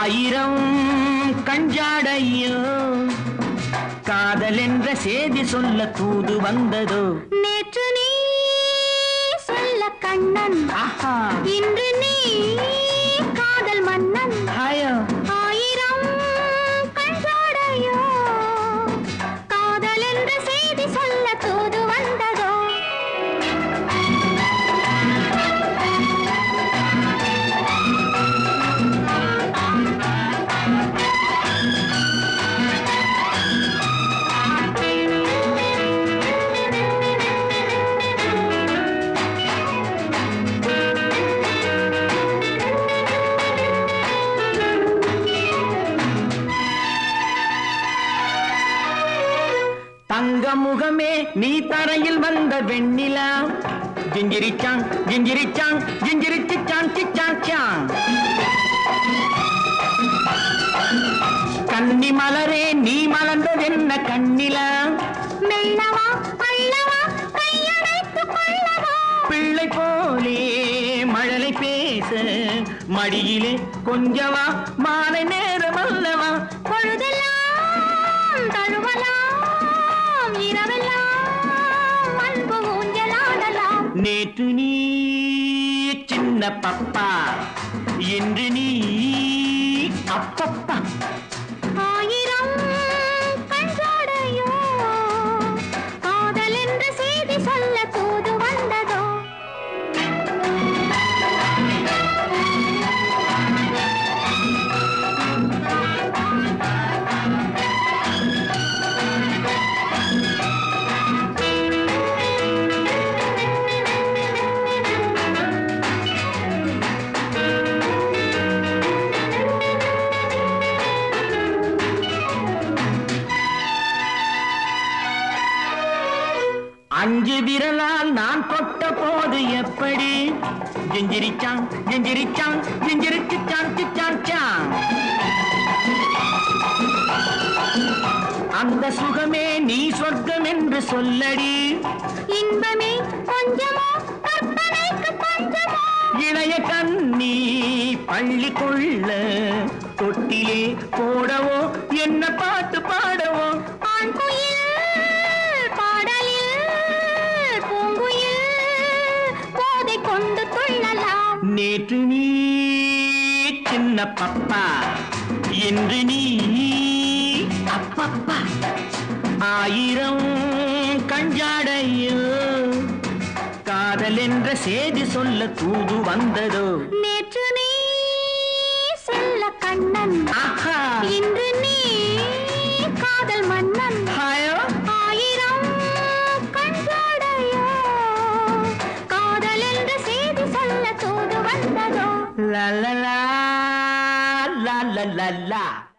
ஆயிரம் கஞ்சாடையோ காதல் என்ற செய்தி சொல்ல தூது வந்ததோ நேற்று நீ சொல்ல கண்ணன் ஆஹா இன்று நீ காதல் மன்னன் ஹாயோ ஆயிரம் கண்சாடையோ காதல் என்ற செய்தி சொல்ல தூது வந்ததோ தங்க முகமே நீ தரையில் வந்த வெண்ணிலா ஜிஞ்சிரிச்சாங் ஜிஞ்சிரிச்சாங் ஜிஞ்சிரிச்சாங் சிச்சாங் சாங் கன்னி மலரே நீ மலர்ந்ததென்ன கண்ணிலா மெல்லவா அள்ளவா கையடைத்து கொள்ளவா பிள்ளை போலே மழலை பேச மடியிலே கொஞ்சவா மாலை நேரம் அல்லவா பொழுதெல்லாம் தழுவலாம் இரவெல்லாம் அன்பு ஊஞ்சலாடலாம் நேற்று நீ சின்ன பப்பா என்று நீ அப்பப்பா ஆயிரம் கண்சாடையோ காதல் என்ற செய்தி சொல்ல தூது வந்ததோ அஞ்சு விரலால் நான் கொட்ட போது எப்படி ஜிஞ்சிரிச்சாங் ஜிஞ்சிரிச்சாங் ஜிஞ்சிரிச்சாங் சிச்சாங் சாங் அந்த சுகமே நீ சொர்க்கம் என்று சொல்லடி இன்பமே கொஞ்சமோ கற்பனைக்கு பஞ்சமோ இளைய கண்ணி பள்ளி கொள்ள தொட்டிலே போடவோ என்ன பாட்டு பாடவோ ஆண் குயில் பாடலில் பூங்குயில் போதை கொண்டு துள்ளலாம் நேற்று நீ சின்ன பப்பா என்று நீ அப்பப்பா ஆயிரம் கஞ்சாடையோ காதல் என்ற செய்தி சொல்ல தூது வந்ததோ நேற்று நீ செல்ல கண்ணன் ஆஹா இன்று நீ காதல் மன்னன் ஹாயோ ஆயிரம் கண்சாடையோ காதல் என்ற செய்தி சொல்ல தூது வந்ததோ லா லா லா லா லா லா